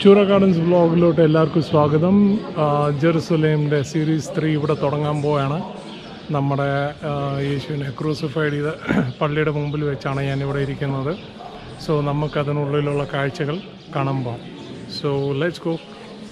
ചൂറ gardens വ്ളോഗിലോട്ട് എല്ലാവർക്കും സ്വാഗതം ആ, ജെറുസലേമിൻ്റെ സീരീസ് ത്രീ ഇവിടെ തുടങ്ങാൻ പോവുകയാണ് നമ്മുടെ ആ, യേശുവിനെ ക്രൂസിഫൈഡ് ചെയ്ത പള്ളിയുടെ മുമ്പിൽ വെച്ചാണ് ഞാൻ ഇവിടെ ഇരിക്കുന്നത് സോ നമുക്ക് അതിനുള്ളിലുള്ള കാഴ്ചകൾ കാണാൻ പോകാം സോ ലെറ്റ്സ് ഗോ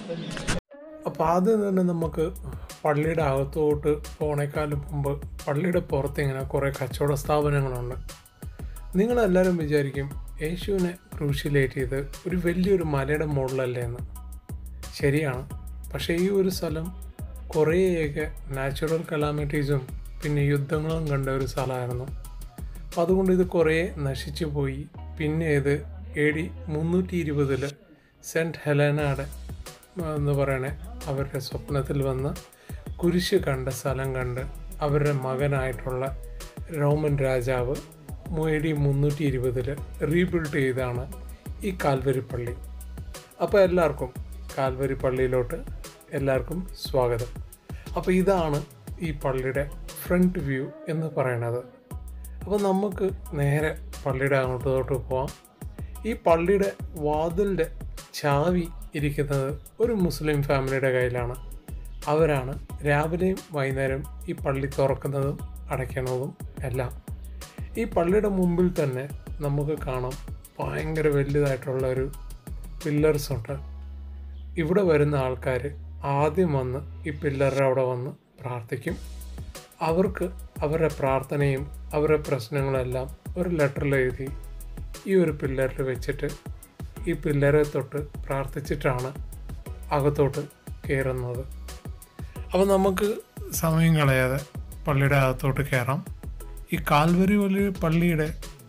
അപ്പോൾ ആദ്യം തന്നെ നമുക്ക് പള്ളിയുടെ അകത്തോട്ട് പോണേക്കാളും മുമ്പ് പള്ളിയുടെ പുറത്ത് ഇങ്ങനെ കുറേ കച്ചവട സ്ഥാപനങ്ങളുണ്ട് നിങ്ങളെല്ലാവരും വിചാരിക്കും യേശുവിനെ ക്രൂശിലേറ്റ് ചെയ്ത് ഒരു വലിയൊരു മലയുടെ മുകളിലല്ലേ എന്ന് ശരിയാണ് പക്ഷേ ഈ ഒരു സ്ഥലം കുറേയൊക്കെ നാച്ചുറൽ കലാമിറ്റീസും പിന്നെ യുദ്ധങ്ങളും കണ്ട ഒരു സ്ഥലമായിരുന്നു അപ്പോൾ അതുകൊണ്ട് ഇത് കുറേ നശിച്ചു പോയി പിന്നെ ഇത് എ ഡി മുന്നൂറ്റി ഇരുപതിൽ സെൻറ്റ് ഹെലനയുടെ എന്ന് പറയണേ അവരുടെ സ്വപ്നത്തിൽ വന്ന് കുരിശ് കണ്ട സ്ഥലം കണ്ട് അവരുടെ മകനായിട്ടുള്ള റോമൻ രാജാവ് എ ഡി മുന്നൂറ്റി ഇരുപതിൽ റീബിൽഡ് ചെയ്താണ് ഈ കാൽവരി പള്ളി അപ്പോൾ എല്ലാവർക്കും കാൽവരി പള്ളിയിലോട്ട് എല്ലാവർക്കും സ്വാഗതം അപ്പോൾ ഇതാണ് ഈ പള്ളിയുടെ ഫ്രണ്ട് വ്യൂ എന്ന് പറയണത് അപ്പോൾ നമുക്ക് നേരെ പള്ളിയുടെ അങ്ങോട്ടോട്ട് പോവാം ഈ പള്ളിയുടെ വാതിലിൻ്റെ ചാവി ഇരിക്കുന്നത് ഒരു മുസ്ലിം ഫാമിലിയുടെ കയ്യിലാണ് അവരാണ് രാവിലെയും വൈകുന്നേരം ഈ പള്ളി തുറക്കുന്നതും അടയ്ക്കണതും എല്ലാം ഈ പള്ളിയുടെ മുമ്പിൽ തന്നെ നമുക്ക് കാണാം ഭയങ്കര വലുതായിട്ടുള്ള ഒരു പില്ലർസ് ഉണ്ട് ഇവിടെ വരുന്ന ആൾക്കാർ ആദ്യം വന്ന് ഈ പില്ലറുടെ അവിടെ വന്ന് പ്രാർത്ഥിക്കും അവർക്ക് അവരുടെ പ്രാർത്ഥനയും അവരുടെ പ്രശ്നങ്ങളെല്ലാം ഒരു ലെറ്ററിൽ എഴുതി ഈ ഒരു പില്ലറിൽ വെച്ചിട്ട് ഈ പില്ലറെ തൊട്ട് പ്രാർത്ഥിച്ചിട്ടാണ് അകത്തോട്ട് കയറുന്നത് അപ്പോൾ നമുക്ക് സമയം കളയാതെ പള്ളിയുടെ അകത്തോട്ട് കയറാം ഈ കാൽവരി വലിയ പള്ളിയുടെ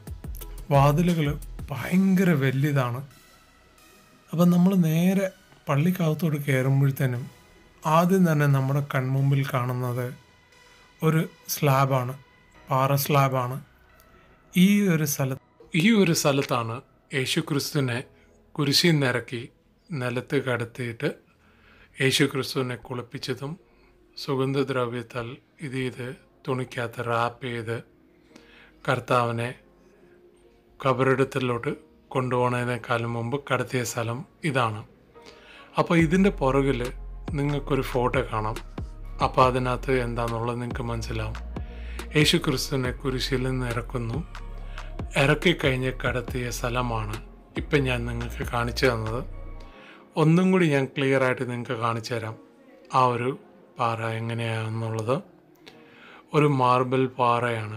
വാതിലുകൾ ഭയങ്കര വലുതാണ് അപ്പം നമ്മൾ നേരെ പള്ളിക്കകത്തോട്ട് കയറുമ്പോഴത്തേനും ആദ്യം തന്നെ നമ്മുടെ കൺമുമ്പിൽ കാണുന്നത് ഒരു സ്ലാബാണ് പാറ സ്ലാബാണ് ഈ ഒരു സ്ഥലത്ത് ഈ ഒരു സ്ഥലത്താണ് യേശു ക്രിസ്തുവിനെ കുരിശിൽ നിറക്കി നിലത്ത് കടത്തിയിട്ട് യേശു ക്രിസ്തുവിനെ കുളിപ്പിച്ചതും സുഗന്ധദ്രവ്യത്താൽ ഇത് ചെയ്ത് തുണിക്കകത്ത് റാപ്പ് ചെയ്ത് കർത്താവിനെ കബറിടത്തിലോട്ട് കൊണ്ടുപോകുന്നതിനേക്കാളും മുമ്പ് കടത്തിയ സ്ഥലം ഇതാണ് അപ്പോൾ ഇതിൻ്റെ പുറകിൽ നിങ്ങൾക്കൊരു ഫോട്ടോ കാണാം അപ്പോൾ അതിനകത്ത് എന്താണെന്നുള്ളത് നിങ്ങൾക്ക് മനസ്സിലാവും യേശു ക്രിസ്തുവിനെ കുരിശിൽ നിന്ന് ഇറക്കുന്നു ഇറക്കി കഴിഞ്ഞ് കടത്തിയ സ്ഥലമാണ് ഇപ്പം ഞാൻ നിങ്ങൾക്ക് കാണിച്ചു തന്നത് ഒന്നും കൂടി ഞാൻ ക്ലിയർ ആയിട്ട് നിങ്ങൾക്ക് കാണിച്ചു തരാം ആ ഒരു പാറ എങ്ങനെയാണെന്നുള്ളത് ഒരു മാർബിൾ പാറയാണ്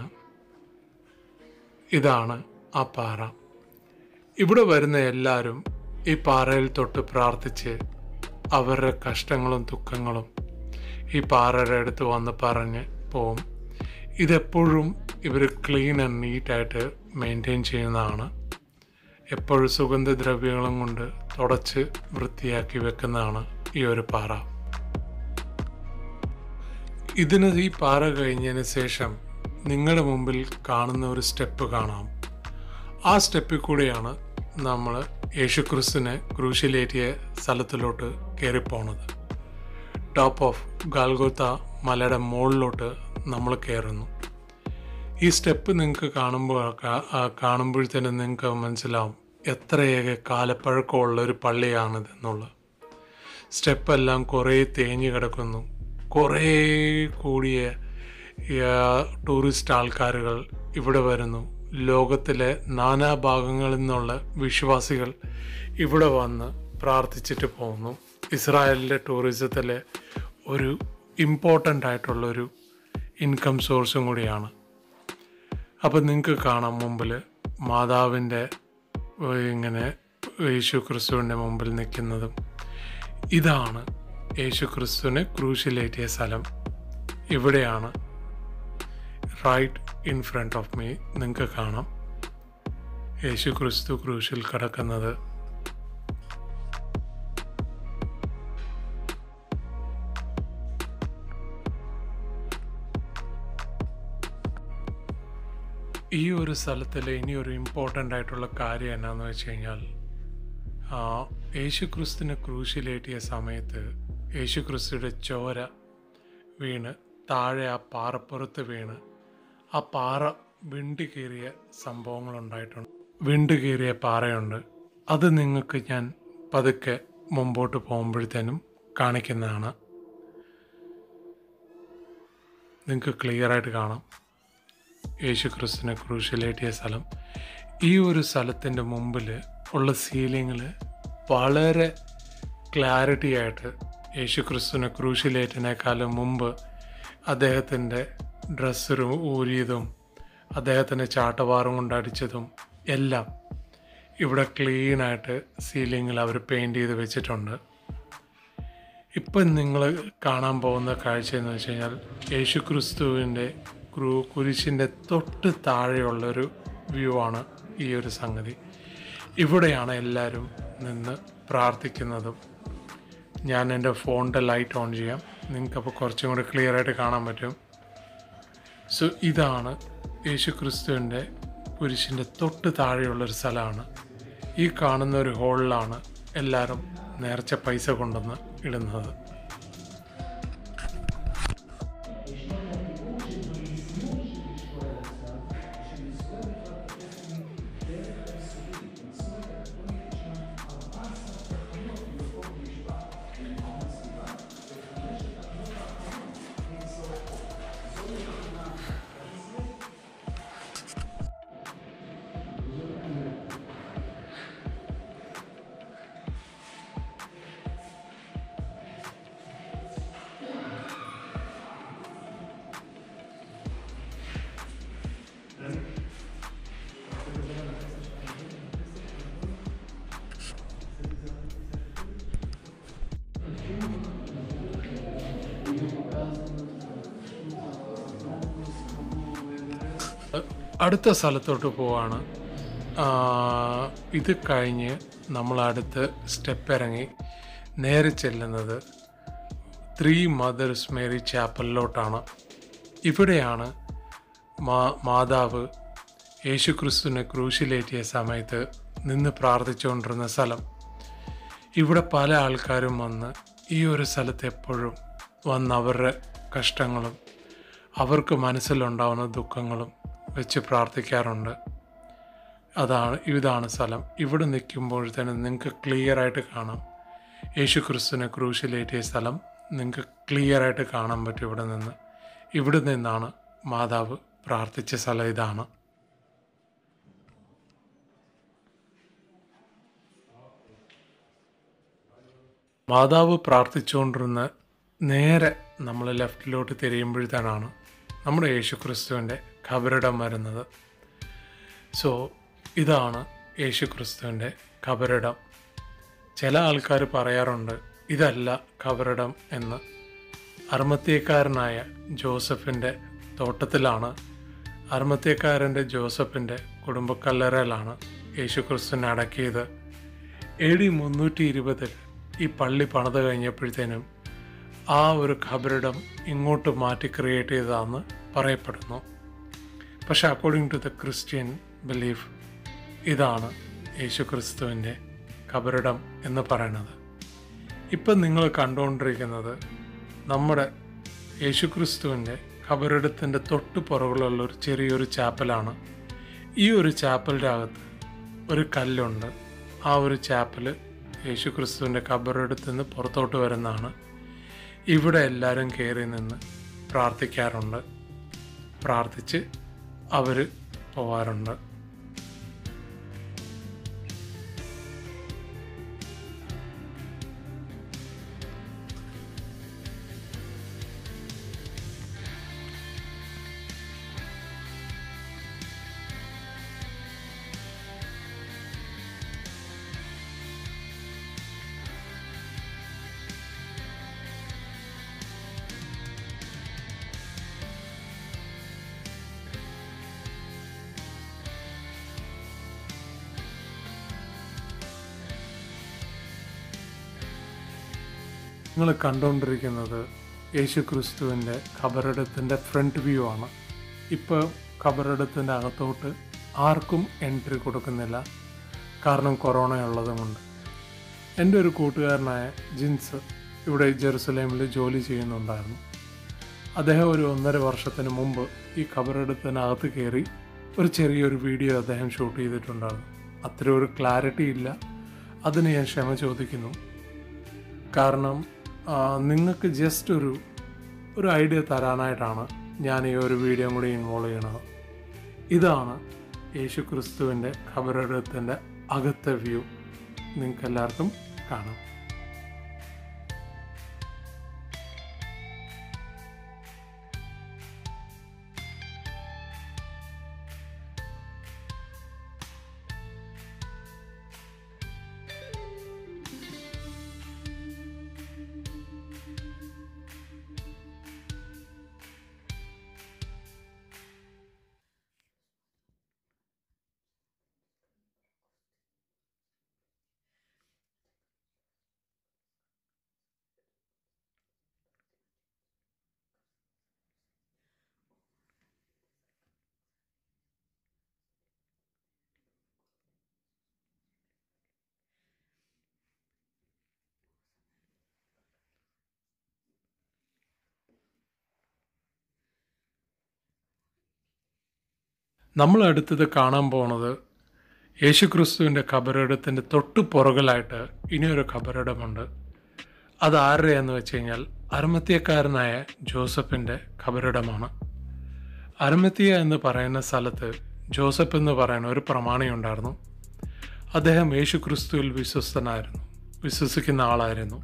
ഇതാണ് ആ പാറ ഇവിടെ വരുന്ന എല്ലാവരും ഈ പാറയിൽ തൊട്ട് പ്രാർത്ഥിച്ച് അവരുടെ കഷ്ടങ്ങളും ദുഃഖങ്ങളും ഈ പാറയുടെ അടുത്ത് വന്ന് പറഞ്ഞ് പോവും ഇതെപ്പോഴും ഇവർ ക്ലീൻ ആൻഡ് നീറ്റായിട്ട് മെയിൻറ്റെയിൻ ചെയ്യുന്നതാണ് എപ്പോഴും സുഗന്ധദ്രവ്യങ്ങളും കൊണ്ട് തുടച്ച് വൃത്തിയാക്കി വെക്കുന്നതാണ് ഈ ഒരു പാറ ഇതിന് ഈ പാറ കഴിഞ്ഞതിന് ശേഷം നിങ്ങളുടെ മുമ്പിൽ കാണുന്ന ഒരു സ്റ്റെപ്പ് കാണാം ആ സ്റ്റെപ്പിൽ കൂടെയാണ് നമ്മൾ യേശുക്രിസ്തുവിനെ ക്രൂശിലേറ്റിയ സ്ഥലത്തിലോട്ട് കയറിപ്പോണത് ടോപ്പ് ഓഫ് ഗാൽഗോത്ത മലയുടെ മുകളിലോട്ട് നമ്മൾ കയറുന്നു ഈ സ്റ്റെപ്പ് നിങ്ങൾക്ക് കാണുമ്പോൾ കാണുമ്പോഴത്തേനും നിങ്ങൾക്ക് മനസ്സിലാവും എത്രയേറെ കാലപ്പഴക്കമുള്ള ഒരു പള്ളിയാണിത് എന്നുള്ളത് സ്റ്റെപ്പെല്ലാം കുറേ തേഞ്ഞു കിടക്കുന്നു കുറേ കൂടിയ ആ, ടൂറിസ്റ്റ് ആൾക്കാരുകൾ ഇവിടെ വരുന്നു ലോകത്തിലെ നാനാഭാഗങ്ങളിൽ നിന്നുള്ള വിശ്വാസികൾ ഇവിടെ വന്ന് പ്രാർത്ഥിച്ചിട്ട് പോകുന്നു ഇസ്രായേലിലെ ടൂറിസത്തിലെ ഒരു ഇമ്പോർട്ടൻ്റ് ആയിട്ടുള്ളൊരു ഇൻകം സോഴ്സും കൂടിയാണ് അപ്പം നിങ്ങൾക്ക് കാണാം മുമ്പിൽ മാതാവിൻ്റെ ഏഹ്, ഇങ്ങനെ യേശു ക്രിസ്തുവിൻ്റെ മുമ്പിൽ നിൽക്കുന്നതും ഇതാണ് യേശു ക്രിസ്തുവിനെ ക്രൂശിലേറ്റിയ സ്ഥലം ഇവിടെയാണ് right in front of me നിങ്ങൾക്ക് കാണാം യേശു ക്രിസ്തു ക്രൂശിൽ കിടക്കുന്നത് ഈ ഒരു സ്ഥലത്തിൽ ഇനി ഒരു ഇമ്പോർട്ടൻ്റ് ആയിട്ടുള്ള കാര്യം എന്നാന്ന് വെച്ച് കഴിഞ്ഞാൽ ആ, യേശു ക്രിസ്തുവിനെ ക്രൂശിലേറ്റിയ സമയത്ത് യേശു ക്രിസ്തുയുടെ ചോര വീണ് താഴെ ആ പാറപ്പുറത്ത് വീണ് ആ പാറ വിണ്ട് കീറിയ സംഭവങ്ങളുണ്ടായിട്ടുണ്ട് വിണ്ട് കീറിയ പാറയുണ്ട് അത് നിങ്ങൾക്ക് ഞാൻ പതുക്കെ മുമ്പോട്ട് പോകുമ്പോഴത്തേനും കാണിക്കുന്നതാണ് നിങ്ങൾക്ക് ക്ലിയറായിട്ട് കാണാം യേശു ക്രിസ്തുവിനെ ക്രൂശിലേറ്റിയ സ്ഥലം ഈ ഒരു സ്ഥലത്തിൻ്റെ മുമ്പിൽ ഉള്ള സീലിങ്ങിൽ വളരെ ക്ലാരിറ്റി ആയിട്ട് യേശു ക്രിസ്തുവിനെ ക്രൂശിലേറ്റിനേക്കാളും മുമ്പ് അദ്ദേഹത്തിൻ്റെ ഡ്രസ്സ് ഊരിയതും അദ്ദേഹത്തിൻ്റെ ചാട്ടവാറും കൊണ്ട് അടിച്ചതും എല്ലാം ഇവിടെ ക്ലീനായിട്ട് സീലിങ്ങിൽ അവർ പെയിൻറ് ചെയ്ത് വെച്ചിട്ടുണ്ട് ഇപ്പം നിങ്ങൾ കാണാൻ പോകുന്ന കാഴ്ച എന്ന് വെച്ച് കഴിഞ്ഞാൽ യേശു ക്രിസ്തുവിൻ്റെ ക്രൂ കുരിശിൻ്റെ തൊട്ട് താഴെയുള്ളൊരു വ്യൂ ആണ് ഈ ഒരു സംഗതി ഇവിടെയാണ് എല്ലാവരും നിന്ന് പ്രാർത്ഥിക്കുന്നതും ഞാൻ എൻ്റെ ഫോണിൻ്റെ ലൈറ്റ് ഓൺ ചെയ്യാം നിങ്ങൾക്കപ്പോൾ കുറച്ചും കൂടി ക്ലിയർ ആയിട്ട് കാണാൻ പറ്റും സോ ഇതാണ് യേശു ക്രിസ്തുവിൻ്റെ കുരിശിൻ്റെ തൊട്ട് താഴെയുള്ളൊരു സ്ഥലമാണ് ഈ കാണുന്ന ഒരു ഹോളിലാണ് എല്ലാവരും നേർച്ച പൈസ കൊണ്ടുവന്ന് ഇടുന്നത് അടുത്ത സ്ഥലത്തോട്ട് പോവാണ് ആ, ഇത് കഴിഞ്ഞ് നമ്മൾ അടുത്ത് സ്റ്റെപ്പ് ഇറങ്ങി നേരെ ചെല്ലുന്നത് ത്രീ മദേഴ്സ് മേരി ചാപ്പലിലോട്ടാണ് ഇവിടെയാണ് മാ മാതാവ് യേശുക്രിസ്തുവിനെ ക്രൂശിലേറ്റിയ സമയത്ത് നിന്ന് പ്രാർത്ഥിച്ചുകൊണ്ടിരുന്ന സ്ഥലം ഇവിടെ പല ആൾക്കാരും വന്ന് ഈ ഒരു സ്ഥലത്ത് എപ്പോഴും വന്ന് അവരുടെ കഷ്ടങ്ങളും അവർക്ക് മനസ്സിലുണ്ടാവുന്ന ദുഃഖങ്ങളും വെച്ച് പ്രാർത്ഥിക്കാറുണ്ട് അതാണ് ഇതാണ് സ്ഥലം ഇവിടെ നിൽക്കുമ്പോഴത്തേനും നിങ്ങൾക്ക് ക്ലിയർ ആയിട്ട് കാണാം യേശു ക്രിസ്തുവിനെ ക്രൂശിലേറ്റിയ സ്ഥലം നിങ്ങൾക്ക് ക്ലിയർ ആയിട്ട് കാണാൻ പറ്റും ഇവിടെ നിന്ന് ഇവിടെ നിന്നാണ് മാതാവ് പ്രാർത്ഥിച്ച സ്ഥലം ഇതാണ് മാതാവ് പ്രാർത്ഥിച്ചുകൊണ്ടിരുന്ന നേരെ നമ്മൾ ലെഫ്റ്റിലോട്ട് തിരിയുമ്പോഴത്തേനാണ് നമ്മുടെ യേശു ക്രിസ്തുവിൻ്റെ ഖബറിടം വരുന്നത് സോ ഇതാണ് യേശു ക്രിസ്തുവിൻ്റെ ഖബറിടം ചില ആൾക്കാർ പറയാറുണ്ട് ഇതല്ല ഖബറിടം എന്ന് അർമത്യക്കാരനായ ജോസഫിൻ്റെ തോട്ടത്തിലാണ് അർമത്യക്കാരൻ്റെ ജോസഫിൻ്റെ കുടുംബക്കല്ലറയിലാണ് യേശു ക്രിസ്തുവിനെ അടക്കിയത് എ ഡി മുന്നൂറ്റി ഇരുപതിൽ ഈ പള്ളി പണിത് കഴിഞ്ഞപ്പോഴത്തേനും ആ ഒരു ഖബറിടം ഇങ്ങോട്ട് മാറ്റി ക്രിയേറ്റ് ചെയ്തതാണെന്ന് പറയപ്പെടുന്നു പക്ഷെ according to the Christian belief ഇതാണ് യേശു ക്രിസ്തുവിൻ്റെ ഖബറിടം എന്ന് പറയുന്നത് ഇപ്പം നിങ്ങൾ കണ്ടുകൊണ്ടിരിക്കുന്നത് നമ്മുടെ യേശു ക്രിസ്തുവിൻ്റെ ഖബറിടത്തിൻ്റെ തൊട്ട് പുറകിലുള്ള ഒരു ചെറിയൊരു ചാപ്പലാണ് ഈ ഒരു ചാപ്പലിൻ്റെ അകത്ത് ഒരു കല്ലുണ്ട് ആ ഒരു ചാപ്പൽ യേശു ക്രിസ്തുവിൻ്റെ ഖബറിടത്ത് നിന്ന് പുറത്തോട്ട് വരുന്നതാണ് ഇവിടെ എല്ലാവരും കയറി നിന്ന് പ്രാർത്ഥിക്കാറുണ്ട് പ്രാർത്ഥിച്ച് അവർ പോവാറുണ്ട് നിങ്ങൾ കണ്ടുകൊണ്ടിരിക്കുന്നത് യേശു ക്രിസ്തുവിൻ്റെ ഖബറിടത്തിൻ്റെ ഫ്രണ്ട് വ്യൂ ആണ് ഇപ്പോൾ ഖബറിടത്തിൻ്റെ അകത്തോട്ട് ആർക്കും എൻട്രി കൊടുക്കുന്നില്ല കാരണം കൊറോണ ഉള്ളതുകൊണ്ട് എൻ്റെ ഒരു കൂട്ടുകാരനായ ജിൻസ് ഇവിടെ ജെറുസലേമിൽ ജോലി ചെയ്യുന്നുണ്ടായിരുന്നു അദ്ദേഹം ഒരു ഒന്നര വർഷത്തിന് മുമ്പ് ഈ ഖബറിടത്തിനകത്ത് കയറി ഒരു ചെറിയൊരു വീഡിയോ അദ്ദേഹം ഷൂട്ട് ചെയ്തിട്ടുണ്ടായിരുന്നു അത്ര ഒരു ക്ലാരിറ്റി ഇല്ല അതിന് ഞാൻ ക്ഷമ ചോദിക്കുന്നു കാരണം ആ, നിങ്ങൾക്ക് ജസ്റ്റ് ഒരു ഒരു ഐഡിയ തരാനായിട്ടാണ് ഞാൻ ഈ ഒരു വീഡിയോ കൂടി ഇൻവോൾവ് ചെയ്യണത് ഇതാണ് യേശു ക്രിസ്തുവിൻ്റെ ഖബറടത്തിൻ്റെ അകത്തെ വ്യൂ നിങ്ങൾക്ക് എല്ലാവർക്കും കാണാം നമ്മൾ അടുത്തത് കാണാൻ പോണത് യേശുക്രിസ്തുവിൻ്റെ ഖബറിടത്തിൻ്റെ തൊട്ടു പുറകിലായിട്ട് ഇനിയൊരു ഖബറിടമുണ്ട് അത് ആരുടെയെന്ന് വെച്ച് കഴിഞ്ഞാൽ അരമത്യക്കാരനായ ജോസഫിൻ്റെ ഖബറിടമാണ് അരമത്തിയ എന്ന് പറയുന്ന സ്ഥലത്ത് ജോസഫ് എന്ന് പറയുന്ന ഒരു പ്രമാണിയുണ്ടായിരുന്നു അദ്ദേഹം യേശു ക്രിസ്തുവിൽ വിശ്വസ്തനായിരുന്നു വിശ്വസിക്കുന്ന ആളായിരുന്നു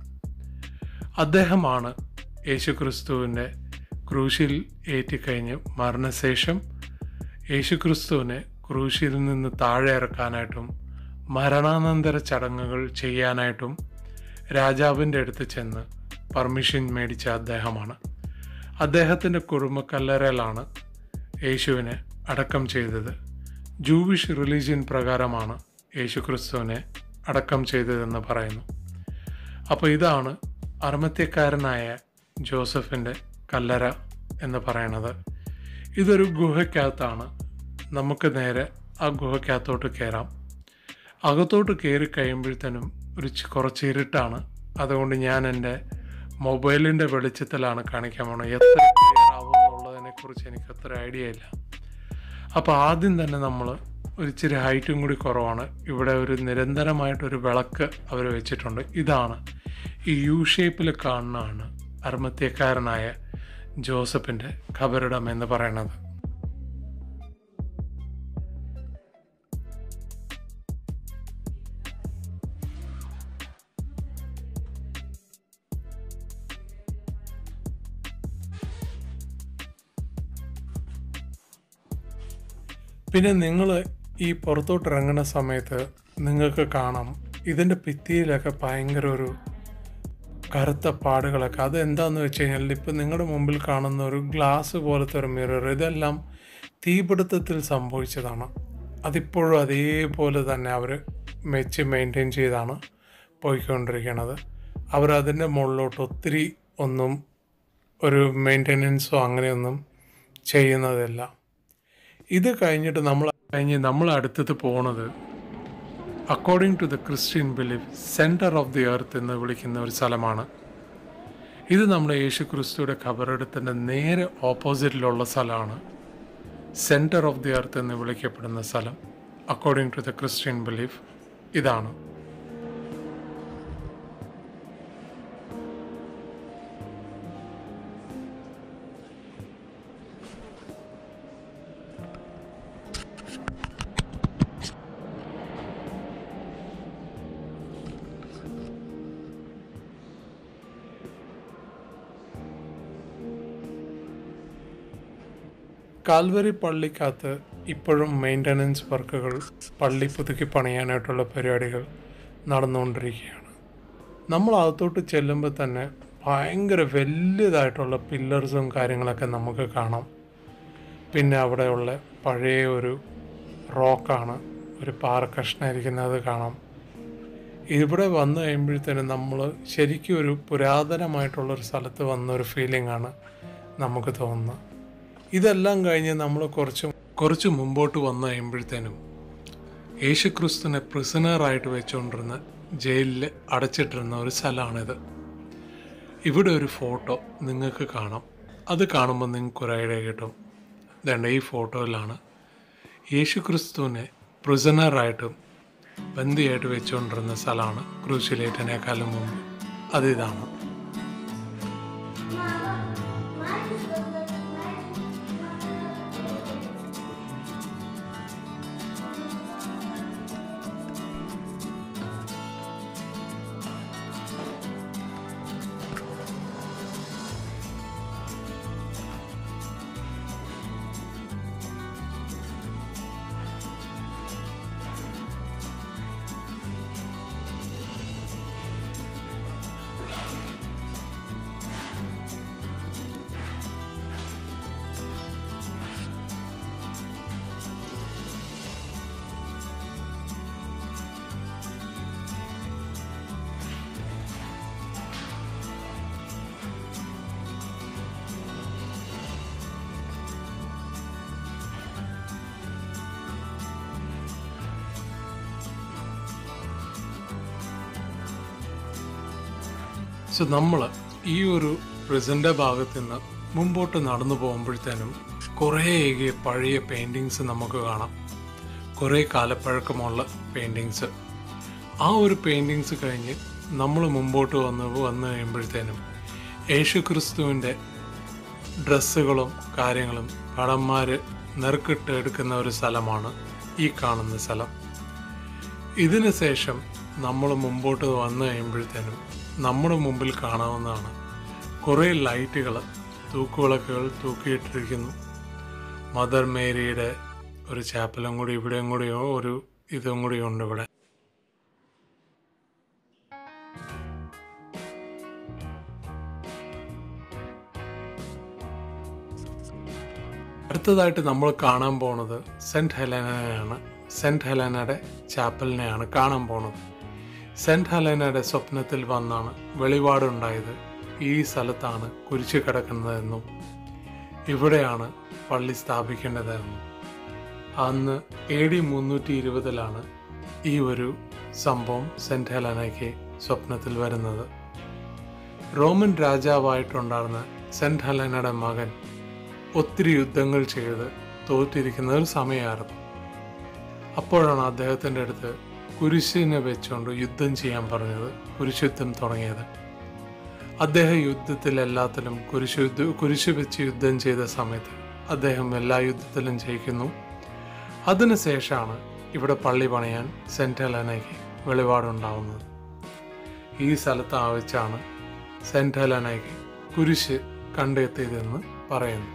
അദ്ദേഹമാണ് യേശു ക്രിസ്തുവിൻ്റെ ക്രൂശിൽ ഏറ്റിക്കഴിഞ്ഞ് മരണശേഷം യേശു ക്രിസ്തുവിനെ ക്രൂശിൽ നിന്ന് താഴെ ഇറക്കാനായിട്ടും മരണാനന്തര ചടങ്ങുകൾ ചെയ്യാനായിട്ടും രാജാവിൻ്റെ അടുത്ത് ചെന്ന് പെർമിഷൻ മേടിച്ച അദ്ദേഹമാണ് അദ്ദേഹത്തിൻ്റെ കുടുംബക്കല്ലറയിലാണ് യേശുവിനെ അടക്കം ചെയ്തത് ജൂവിഷ് റിലീജിയൻ പ്രകാരമാണ് യേശു ക്രിസ്തുവിനെ അടക്കം ചെയ്തതെന്ന് പറയുന്നു അപ്പോൾ ഇതാണ് അർമ്മത്യക്കാരനായ ജോസഫിൻ്റെ കല്ലറ എന്ന് പറയുന്നത് ഇതൊരു ഗുഹയ്ക്കകത്താണ് നമുക്ക് നേരെ ആ ഗുഹയ്ക്കകത്തോട്ട് കയറാം അകത്തോട്ട് കയറി കഴിയുമ്പോഴത്തേനും ഒരു ചി- കുറച്ച് ഇരുട്ടാണ് അതുകൊണ്ട് ഞാൻ എൻ്റെ മൊബൈലിൻ്റെ വെളിച്ചത്തിലാണ് കാണിക്കാൻ പോണത് എത്ര ക്ലിയർ ആവും എന്നുള്ളതിനെക്കുറിച്ച് എനിക്ക് അത്ര ഐഡിയ ഇല്ല അപ്പോൾ ആദ്യം തന്നെ നമ്മൾ ഒരു ഇച്ചിരി ഹൈറ്റും കൂടി കുറവാണ് ഇവിടെ ഒരു നിരന്തരമായിട്ടൊരു വിളക്ക് അവർ വെച്ചിട്ടുണ്ട് ഇതാണ് ഈ യു ഷേപ്പിൽ കാണുന്നതാണ് അർമ്മത്യക്കാരനായ ജോസഫിൻ്റെ ഖബറിടം എന്ന് പറയുന്നത് പിന്നെ നിങ്ങൾ ഈ പുറത്തോട്ട് ഇറങ്ങുന്ന സമയത്ത് നിങ്ങൾക്ക് കാണാം ഇതിൻ്റെ ഭിത്തിയിലൊക്കെ ഭയങ്കര ഒരു കറുത്ത പാടുകളൊക്കെ അത് എന്താണെന്ന് വെച്ച് കഴിഞ്ഞാൽ ഇപ്പം നിങ്ങളുടെ മുമ്പിൽ കാണുന്ന ഒരു ഗ്ലാസ് പോലത്തെ ഒരു മിറർ ഇതെല്ലാം തീപിടുത്തത്തിൽ സംഭവിച്ചതാണ് അതിപ്പോഴും അതേപോലെ തന്നെ അവർ വെച്ച് മെയിൻറ്റെയിൻ ചെയ്താണ് പോയിക്കൊണ്ടിരിക്കുന്നത് അവർ അതിൻ്റെ മുകളിലോട്ട് ഒത്തിരി ഒന്നും ഒരു മെയിൻ്റെനൻസോ അങ്ങനെയൊന്നും ചെയ്യുന്നതല്ല ഇത് കഴിഞ്ഞിട്ട് നമ്മൾ കഴിഞ്ഞ് നമ്മൾ അടുത്തത് പോണത് according to the Christian belief centre of the earth എന്ന് വിളിക്കുന്ന ഒരു സ്ഥലമാണ് ഇത് നമ്മുടെ യേശു ക്രിസ്തുയുടെ ഖബറെടുത്തിൻ്റെ നേരെ ഓപ്പോസിറ്റിലുള്ള സ്ഥലമാണ് സെൻറ്റർ ഓഫ് ദി എർത്ത് എന്ന് വിളിക്കപ്പെടുന്ന സ്ഥലം according to the Christian belief ഇതാണ് കാൽവരി പള്ളിക്കകത്ത് ഇപ്പോഴും മെയിൻ്റനൻസ് വർക്കുകൾ പള്ളി പുതുക്കി പണിയാനായിട്ടുള്ള പരിപാടികൾ നടന്നുകൊണ്ടിരിക്കുകയാണ് നമ്മൾ അകത്തോട്ട് ചെല്ലുമ്പോൾ തന്നെ ഭയങ്കര വലിയതായിട്ടുള്ള പില്ലർസും കാര്യങ്ങളൊക്കെ നമുക്ക് കാണാം പിന്നെ അവിടെയുള്ള പഴയ ഒരു റോക്കാണ് ഒരു പാറ കഷ്ണമായിരിക്കുന്നത് കാണാം ഇവിടെ വന്നു കഴിയുമ്പോഴത്തേനും നമ്മൾ ശരിക്കും ഒരു പുരാതനമായിട്ടുള്ളൊരു സ്ഥലത്ത് വന്ന ഒരു ഫീലിംഗ് ആണ് നമുക്ക് തോന്നുന്നത് ഇതെല്ലാം കഴിഞ്ഞ് നമ്മൾ കുറച്ച് കുറച്ച് മുമ്പോട്ട് വന്നു കഴിയുമ്പോഴത്തേനും യേശുക്രിസ്തുവിനെ പ്രിസണറായിട്ട് വെച്ചുകൊണ്ടിരുന്ന ജയിലിൽ അടച്ചിട്ടിരുന്ന ഒരു സ്ഥലമാണിത് ഇവിടെ ഒരു ഫോട്ടോ നിങ്ങൾക്ക് കാണാം അത് കാണുമ്പോൾ നിങ്ങൾക്ക് ഒരു ഐഡിയ കിട്ടും ഇതേണ്ട ഈ ഫോട്ടോയിലാണ് യേശുക്രിസ്തുവിനെ പ്രിസണറായിട്ടും ബന്ദിയായിട്ട് വെച്ചുകൊണ്ടിരുന്ന സ്ഥലമാണ് ക്രൂശിലേറ്റനേക്കാളും മുമ്പ് അതിതാണ് സോ നമ്മൾ ഈ ഒരു പ്രിസൻ്റെ ഭാഗത്ത് നിന്ന് മുമ്പോട്ട് നടന്നു പോകുമ്പോഴത്തേനും കുറേയേറെ പഴയ പെയിൻറ്റിങ്സ് നമുക്ക് കാണാം കുറേ കാലപ്പഴക്കമുള്ള പെയിൻറ്റിങ്സ് ആ ഒരു പെയിൻറ്റിങ്സ് കഴിഞ്ഞ് നമ്മൾ മുമ്പോട്ട് വന്ന് വന്നു കഴിയുമ്പോഴത്തേനും യേശു ക്രിസ്തുവിൻ്റെ ഡ്രസ്സുകളും കാര്യങ്ങളും ഭടന്മാർ നെറുക്കിട്ട് എടുക്കുന്ന ഒരു സ്ഥലമാണ് ഈ കാണുന്ന സ്ഥലം ഇതിന് ശേഷം നമ്മൾ മുമ്പോട്ട് വന്നു കഴിയുമ്പോഴത്തേനും നമ്മുടെ മുമ്പിൽ കാണാവുന്നതാണ് കുറേ ലൈറ്റുകൾ തൂക്കുവിളക്കുകൾ തൂക്കിയിട്ടിരിക്കുന്നു മദർ മേരിയുടെ ഒരു ചാപ്പലും കൂടി ഇവിടെയും കൂടിയോ ഒരു ഇതും കൂടി ഉണ്ട് ഇവിടെ അടുത്തതായിട്ട് നമ്മൾ കാണാൻ പോണത് സെൻറ്റ് ഹെലനയാണ് സെൻറ്റ് ഹെലനയുടെ ചാപ്പലിനെയാണ് കാണാൻ പോണത് സെൻറ്റ് ഹെലനയുടെ സ്വപ്നത്തിൽ വന്നാണ് വെളിപാടുണ്ടായത് ഈ സ്ഥലത്താണ് കുരിശ് കിടക്കുന്നതെന്നും ഇവിടെയാണ് പള്ളി സ്ഥാപിക്കേണ്ടതെന്നും അന്ന് എ ഡി മുന്നൂറ്റി ഇരുപതിലാണ് ഈ ഒരു സംഭവം സെൻറ്റ് ഹെലനയ്ക്ക് സ്വപ്നത്തിൽ വരുന്നത് റോമൻ രാജാവായിട്ടുണ്ടായിരുന്ന സെൻറ്റ് ഹെലനയുടെ മകൻ ഒത്തിരി യുദ്ധങ്ങൾ ചെയ്ത് തോറ്റിരിക്കുന്ന ഒരു സമയമായിരുന്നു അപ്പോഴാണ് അദ്ദേഹത്തിൻ്റെ അടുത്ത് കുരിശിനെ വെച്ചുകൊണ്ട് യുദ്ധം ചെയ്യാൻ പറഞ്ഞത് കുരിശുദ്ധം തുടങ്ങിയത് അദ്ദേഹം യുദ്ധത്തിൽ എല്ലാത്തിലും കുരിശ് യുദ്ധ കുരിശ് വെച്ച് യുദ്ധം ചെയ്ത സമയത്ത് അദ്ദേഹം എല്ലാ യുദ്ധത്തിലും ജയിക്കുന്നു അതിനുശേഷമാണ് ഇവിടെ പള്ളി പണിയാൻ സെൻറ്റ് ഹെലനയ്ക്ക് വെളിപാടുണ്ടാവുന്നത് ഈ സ്ഥലത്ത് ആവശ്യമാണ് സെൻറ്റ് ഹെലനയ്ക്ക് കുരിശ് കണ്ടെത്തിയതെന്ന് പറയുന്നു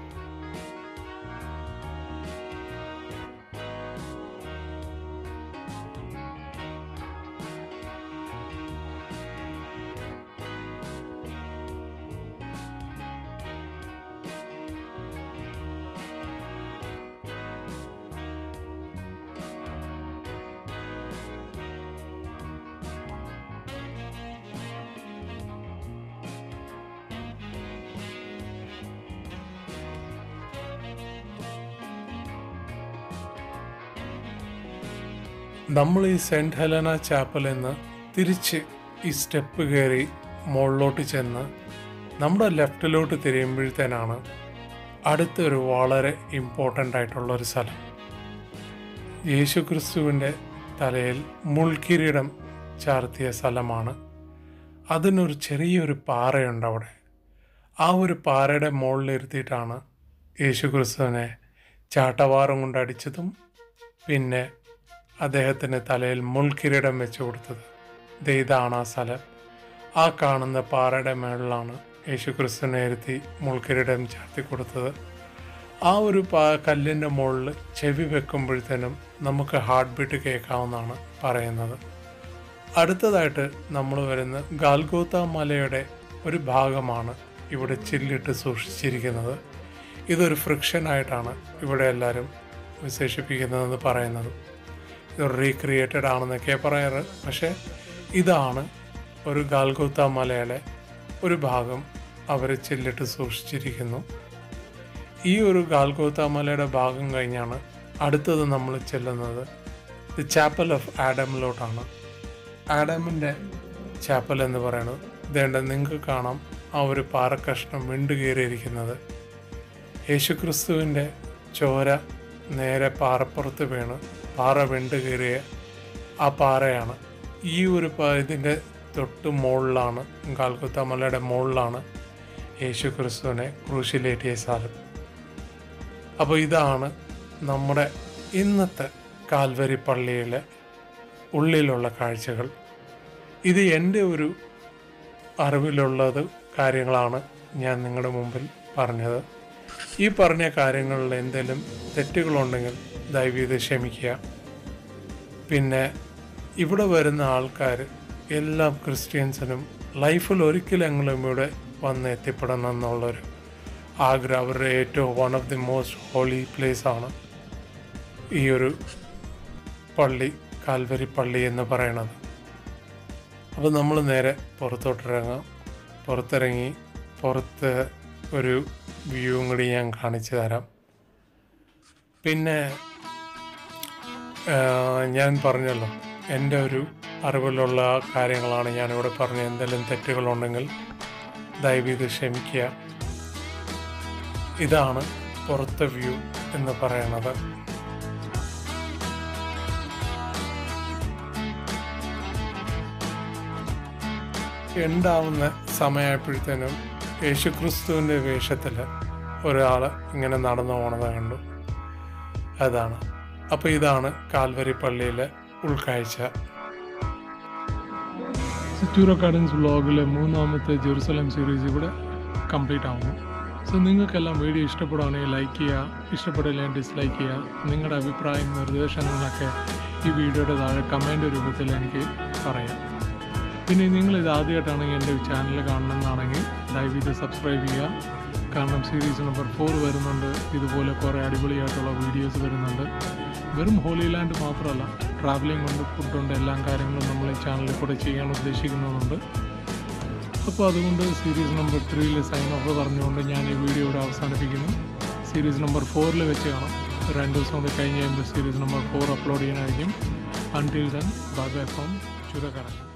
നമ്മൾ ഈ സെൻറ്റ് ഹെലന ചാപ്പലിൽ നിന്ന് തിരിച്ച് ഈ സ്റ്റെപ്പ് കയറി മുകളിലോട്ട് ചെന്ന് നമ്മുടെ ലെഫ്റ്റിലോട്ട് തിരിയുമ്പോഴത്തേനാണ് അടുത്തൊരു വളരെ ഇമ്പോർട്ടൻ്റ് ആയിട്ടുള്ള ഒരു സ്ഥലം യേശു ക്രിസ്തുവിൻ്റെ തലയിൽ മുൾക്കിരീടം ചാർത്തിയ സ്ഥലമാണ് അതിനൊരു ചെറിയൊരു പാറയുണ്ട് അവിടെ ആ ഒരു പാറയുടെ മുകളിലിരുത്തിയിട്ടാണ് യേശു ക്രിസ്തുവിനെ ചാട്ടവാറും കൊണ്ട് അടിച്ചതും പിന്നെ അദ്ദേഹത്തിന് തലയിൽ മുൾക്കിരീടം വെച്ച് കൊടുത്തത് ദേ ഇതാണ് ആ സ്ഥലം ആ കാണുന്ന പാറയുടെ മേളിലാണ് യേശു ക്രിസ്തുവിനെ ഇരുത്തി മുൾക്കിരീടം ചാർത്തി കൊടുത്തത് ആ ഒരു പാ കല്ലിൻ്റെ മുകളിൽ ചെവി വെക്കുമ്പോഴത്തേനും നമുക്ക് ഹാർട്ട് ബീറ്റ് കേൾക്കാവുന്നതാണ് പറയുന്നത് അടുത്തതായിട്ട് നമ്മൾ വരുന്ന ഗാൽഗോത്ത മലയുടെ ഒരു ഭാഗമാണ് ഇവിടെ ചില്ലിട്ട് സൂക്ഷിച്ചിരിക്കുന്നത് ഇതൊരു ഫ്രിക്ഷനായിട്ടാണ് ഇവിടെ എല്ലാവരും വിശേഷിപ്പിക്കുന്നതെന്ന് പറയുന്നത് ഇത് റീക്രിയേറ്റഡ് ആണെന്നൊക്കെ പറയാറ് പക്ഷേ ഇതാണ് ഒരു ഗാൽഗോത്ത മലയുടെ ഒരു ഭാഗം അവർ ചില്ലിട്ട് സൂക്ഷിച്ചിരിക്കുന്നു ഈ ഒരു ഗാൽഗോത്ത മലയുടെ ഭാഗം കഴിഞ്ഞാണ് അടുത്തത് നമ്മൾ ചെല്ലുന്നത് ദി ചാപ്പൽ ഓഫ് ആഡമിലോട്ടാണ് ആഡമിൻ്റെ ചാപ്പൽ എന്ന് പറയുന്നത് ഇതേണ്ട നിങ്ങൾക്ക് കാണാം ആ ഒരു പാറക്കഷ്ണം വിണ്ടു കയറിയിരിക്കുന്നത് യേശുക്രിസ്തുവിൻ്റെ ചോര നേരെ പാറപ്പുറത്ത് വീണ് പാറ വിണ്ടു കയറിയ ആ പാറയാണ് ഈ ഒരു പ- ഇതിൻ്റെ തൊട്ട് മുകളിലാണ് കാൽക്കുത്ത മലയുടെ മുകളിലാണ് യേശു ക്രിസ്തുവിനെ ക്രൂശിലേറ്റിയ സ്ഥലം അപ്പോൾ ഇതാണ് നമ്മുടെ ഇന്നത്തെ കാൽവരി പള്ളിയിലെ ഉള്ളിലുള്ള കാഴ്ചകൾ ഇത് എൻ്റെ ഒരു അറിവിലുള്ളത് കാര്യങ്ങളാണ് ഞാൻ നിങ്ങളുടെ മുമ്പിൽ പറഞ്ഞത് ഈ പറഞ്ഞ കാര്യങ്ങളിൽ എന്തെങ്കിലും തെറ്റുകളുണ്ടെങ്കിൽ ദയവീത് ക്ഷമിക്കുക പിന്നെ ഇവിടെ വരുന്ന ആൾക്കാർ എല്ലാ ക്രിസ്ത്യൻസിനും ലൈഫിൽ ഒരിക്കലെങ്കിലും ഇവിടെ വന്ന് എത്തിപ്പെടണം എന്നുള്ളൊരു ആഗ്രഹം അവരുടെ ഏറ്റവും one of the most holy place ആണ് ഈ ഒരു പള്ളി കാൽവരി പള്ളി എന്ന് പറയണത് അപ്പോൾ നമ്മൾ നേരെ പുറത്തോട്ടിറങ്ങാം പുറത്തിറങ്ങി പുറത്ത് ഒരു വ്യൂവും കൂടി ഞാൻ കാണിച്ചു തരാം പിന്നെ ആ, ഞാൻ പറഞ്ഞല്ലോ എൻ്റെ ഒരു അറിവിലുള്ള കാര്യങ്ങളാണ് ഞാനിവിടെ പറഞ്ഞ എന്തെങ്കിലും തെറ്റുകളുണ്ടെങ്കിൽ ദയവീത് ക്ഷമിക്കുക ഇതാണ് പുറത്തെ വ്യൂ എന്ന് പറയണത് ഉണ്ടാവുന്ന സമയമായപ്പോഴത്തേനും യേശുക്രിസ്തുവിൻ്റെ വേഷത്തിൽ ഒരാൾ ഇങ്ങനെ നടന്നു പോണത് കണ്ടു അതാണ് അപ്പോൾ ഇതാണ് കാൽവരി പള്ളിയിലെ ഉൾക്കാഴ്ച സിറ്റൂറോ ഗാർഡൻസ് വ്ളോഗിലെ മൂന്നാമത്തെ ജെറുസലേം സീരീസ് ഇവിടെ കംപ്ലീറ്റ് ആവുന്നു സോ നിങ്ങൾക്കെല്ലാം വീഡിയോ ഇഷ്ടപ്പെടുകയാണെങ്കിൽ ലൈക്ക് ചെയ്യുക ഇഷ്ടപ്പെടില്ലെങ്കിൽ ഡിസ്ലൈക്ക് ചെയ്യുക നിങ്ങളുടെ അഭിപ്രായം നിർദ്ദേശങ്ങളൊക്കെ ഈ വീഡിയോയുടെ താഴെ കമൻറ്റ് രൂപത്തിൽ എനിക്ക് പറയാം പിന്നെ നിങ്ങൾ ഇത് ആദ്യമായിട്ടാണെങ്കിൽ എൻ്റെ ചാനൽ കാണണമെന്നാണെങ്കിൽ ദയവീത് സബ്സ്ക്രൈബ് ചെയ്യുക കാരണം സീരീസ് നമ്പർ ഫോർ വരുന്നുണ്ട് ഇതുപോലെ കുറേ അടിപൊളിയായിട്ടുള്ള വീഡിയോസ് വരുന്നുണ്ട് വെറും ഹോളി ലാൻഡ് മാത്രമല്ല ട്രാവലിംഗ് ഉണ്ട് ഫുഡുണ്ട് എല്ലാ കാര്യങ്ങളും നമ്മൾ ഈ ചാനലിൽ കൂടെ ചെയ്യാൻ ഉദ്ദേശിക്കുന്നുണ്ട് അപ്പോൾ അതുകൊണ്ട് സീരീസ് നമ്പർ ത്രീയിൽ സൈൻ ഓഫ് പറഞ്ഞുകൊണ്ട് ഞാൻ ഈ വീഡിയോ ഇവിടെ അവസാനിപ്പിക്കുന്നു സീരീസ് നമ്പർ ഫോറിൽ വെച്ച് കാണാം രണ്ട് ദിവസം കൊണ്ട് കഴിഞ്ഞ് കഴിയുമ്പോൾ സീരീസ് നമ്പർ ഫോർ അപ്ലോഡ് ചെയ്യാനായിരിക്കും until then bye bye from ചുരക്കട